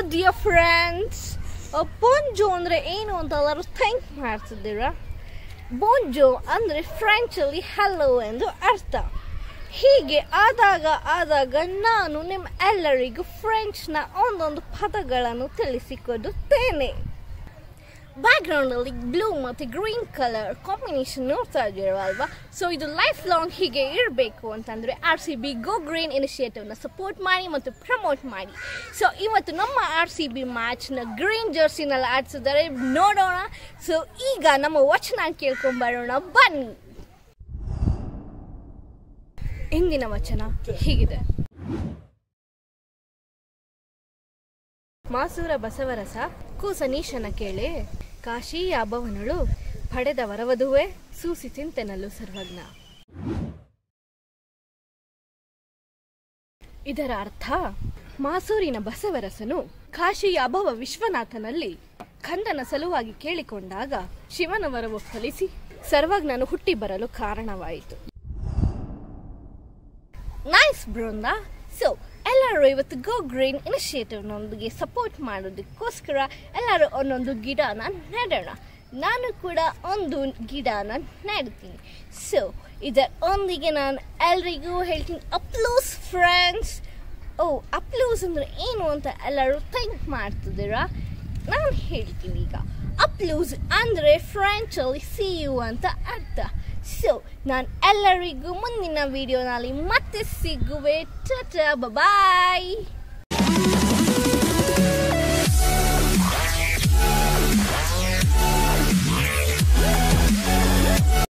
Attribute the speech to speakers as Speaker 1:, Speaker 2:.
Speaker 1: dear friends ಬೊಂಜೋ ಅಂದರೆ ಏನು ಅಂತ ಎಲ್ಲರೂ ಥಿಂಕ್ ಮಾಡ್ತಿದ್ದೀರಾ ಬೊಂಜೋ ಅಂದರೆ ಫ್ರೆಂಚಲ್ಲಿ ಹಲೋ ಎಂದು ಅರ್ಥ ಹೀಗೆ ಆದಾಗ ಆದಾಗ ನಾನು ನಿಮ್ಮ ಎಲ್ಲರಿಗೂ ಫ್ರೆಂಚ್ನ ಒಂದೊಂದು ಪದಗಳನ್ನು ತಿಳಿಸಿಕೊಡುತ್ತೇನೆ ಬ್ಯಾಕ್ಗ್ರೌಂಡಲ್ಲಿ ಬ್ಲೂ ಮತ್ತು ಗ್ರೀನ್ ಕಲರ್ ಕಾಂಬಿನೇಷನ್ ನೋಡ್ತಾ ಇದ್ದೀರಲ್ವಾ ಸೊ ಇದು ಲೈಫ್ ಲಾಂಗ್ ಹೀಗೆ ಇರಬೇಕು ಅಂತಂದರೆ R C B go green ಇನಿಷಿಯೇಟಿವ್ನ ಸಪೋರ್ಟ್ ಮಾಡಿ ಮತ್ತು ಪ್ರಮೋಟ್ ಮಾಡಿ ಸೊ ಇವತ್ತು ನಮ್ಮ ಆರ್ ಸಿ ಬಿ ಮ್ಯಾಚ್ನ ಗ್ರೀನ್ ಜರ್ಸಿನಲ್ಲಿ ಆಡಿಸಿದ್ದಾರೆ ನೋಡೋಣ ಸೊ ಈಗ ನಮ್ಮ ವಚನ ಕೇಳ್ಕೊಂಬರೋಣ ಬನ್ನಿ ಇಂದಿನ ವಚನ ಹೀಗಿದೆ ಮಾಸೂರ ಬಸವರಸ ಕೂಸನೀಶನ ಕೇಳೆ ಕಾಶಿ ಯಾಬವನಳು ಪಡೆದ ವರವಧುವೆ ಸೂಸಿ ಚಿಂತೆನಲು ಸರ್ವಜ್ಞ ಇದರ ಅರ್ಥ ಮಾಸೂರಿನ ಬಸವರಸನು ಕಾಶಿಯ ಅಭವ ವಿಶ್ವನಾಥನಲ್ಲಿ ಕಂದನ ಸಲುವಾಗಿ ಕೇಳಿಕೊಂಡಾಗ ಶಿವನ ವರವು ಫಲಿಸಿ ಸರ್ವಜ್ಞನು ಹುಟ್ಟಿ ಬರಲು ಕಾರಣವಾಯಿತು ನೈಸ್ ಬೃಂದ ಸೊ ಎಲ್ಲರೂ ಇವತ್ತು ಗೋ ಗ್ರೀನ್ ಇನಿಷಿಯೇಟಿವ್ನೊಂದಿಗೆ ಸಪೋರ್ಟ್ ಮಾಡೋದಕ್ಕೋಸ್ಕರ ಎಲ್ಲರೂ ಒಂದೊಂದು ಗಿಡನ ನೆಡೋಣ ನಾನು ಕೂಡ ಒಂದು ಗಿಡನ ನೆಡ್ತೀನಿ ಸೊ ಇದರೊಂದಿಗೆ ನಾನು ಎಲ್ರಿಗೂ ಹೇಳ್ತೀನಿ ಅಪ್ಲೂಸ್ ಫ್ರೆಂಡ್ಸ್ ಓ ಅಪ್ಲೂಸ್ ಅಂದರೆ ಏನು ಅಂತ ಎಲ್ಲರೂ ಥಿಂಕ್ ಮಾಡ್ತಿದ್ದೀರಾ ನಾನು ಹೇಳ್ತೀನಿ ಈಗ ಅಪ್ಲೂಸ್ ಅಂದರೆ ಫ್ರೆಂಚಲ್ಲಿ ಸಿ ಯು ಅಂತ ಅರ್ಥ ಸೊ ನಾನು ಎಲ್ಲರಿಗೂ ಮುಂದಿನ ವಿಡಿಯೋನಲ್ಲಿ ಮತ್ತೆ ಸಿಗುವೆ ಟಾಟಾ ಬಾಯ್